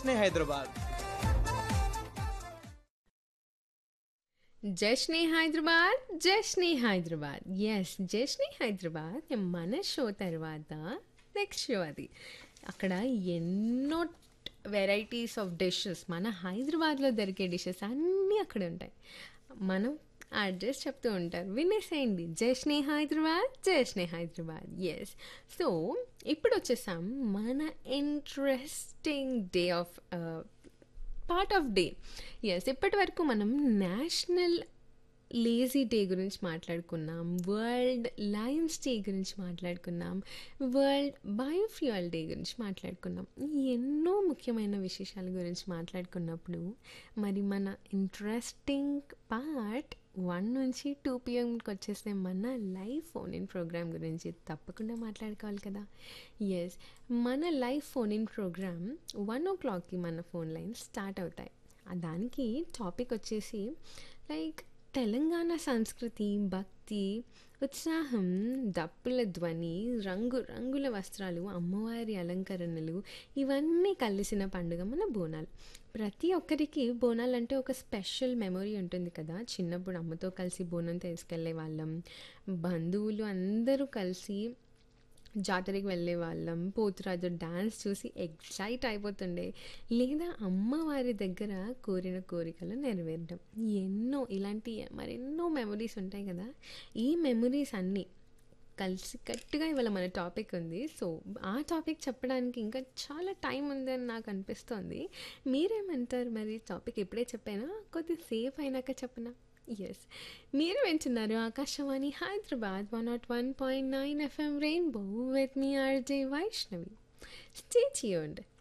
జశ్నే Hyderabad Jashne Hyderabad Jashne Hyderabad yes Jashne Hyderabad మన show తర్వాత next show అది అక్కడ ఎన్నో వెరైటీస్ ఆఫ్ డిషెస్ మన హైదరాబాద్లో దొరికే డిషెస్ అన్నీ అక్కడ ఉంటాయి మనం అడ్రస్ చెప్తూ ఉంటారు వినేసేయండి జష్ని హైదరాబాద్ జష్ని హైదరాబాద్ ఎస్ సో ఇప్పుడు వచ్చేసాం మన interesting day of part of day yes ఇప్పటి వరకు మనం నేషనల్ లేజీ డే గురించి మాట్లాడుకున్నాం వరల్డ్ లయన్స్ డే గురించి మాట్లాడుకున్నాం వరల్డ్ బయోఫ్యూయల్ డే గురించి మాట్లాడుకున్నాం ఈ ఎన్నో ముఖ్యమైన విశేషాల గురించి మాట్లాడుకున్నప్పుడు మరి మన ఇంట్రెస్టింగ్ పార్ట్ వన్ నుంచి టూ పిఎంకి వచ్చేస్తే మన లైవ్ ఫోన్ ఇన్ ప్రోగ్రామ్ గురించి తప్పకుండా మాట్లాడుకోవాలి కదా ఎస్ మన live phone in programme one o క్లాక్కి మన ఫోన్ లైన్ స్టార్ట్ అవుతాయి ఆ దానికి టాపిక్ వచ్చేసి లైక్ తెలంగాణ సంస్కృతి భక్తి ఉత్సాహం దప్పుల ధ్వని రంగు రంగుల వస్త్రాలు అమ్మవారి అలంకరణలు ఇవన్నీ కలిసిన పండుగ మన బోనాలు ప్రతి ఒక్కరికి బోనాలు అంటే ఒక స్పెషల్ మెమొరీ ఉంటుంది కదా చిన్నప్పుడు అమ్మతో కలిసి బోనం తీసుకెళ్లే వాళ్ళం బంధువులు అందరూ కలిసి జాతరకి వెళ్ళే వాళ్ళం పోతురాజు డ్యాన్స్ చూసి ఎక్సైట్ అయిపోతుండే లేదా అమ్మవారి దగ్గర కోరిన కోరికలు నెరవేరడం ఎన్నో ఇలాంటి మరెన్నో మెమరీస్ ఉంటాయి కదా ఈ మెమరీస్ అన్నీ కలిసి కట్టుగా ఇవాళ మన టాపిక్ ఉంది సో ఆ టాపిక్ చెప్పడానికి ఇంకా చాలా టైం ఉందని నాకు అనిపిస్తోంది మీరేమంటారు మరి టాపిక్ ఎప్పుడే చెప్పానా కొద్దిసేపు అయినాక చెప్పనా ఎస్ మీరు వింటున్నారు Akashvani Hyderabad one not one point nine FM rainbow with మీ ఆర్జే వైష్ణవి స్టే చేయండి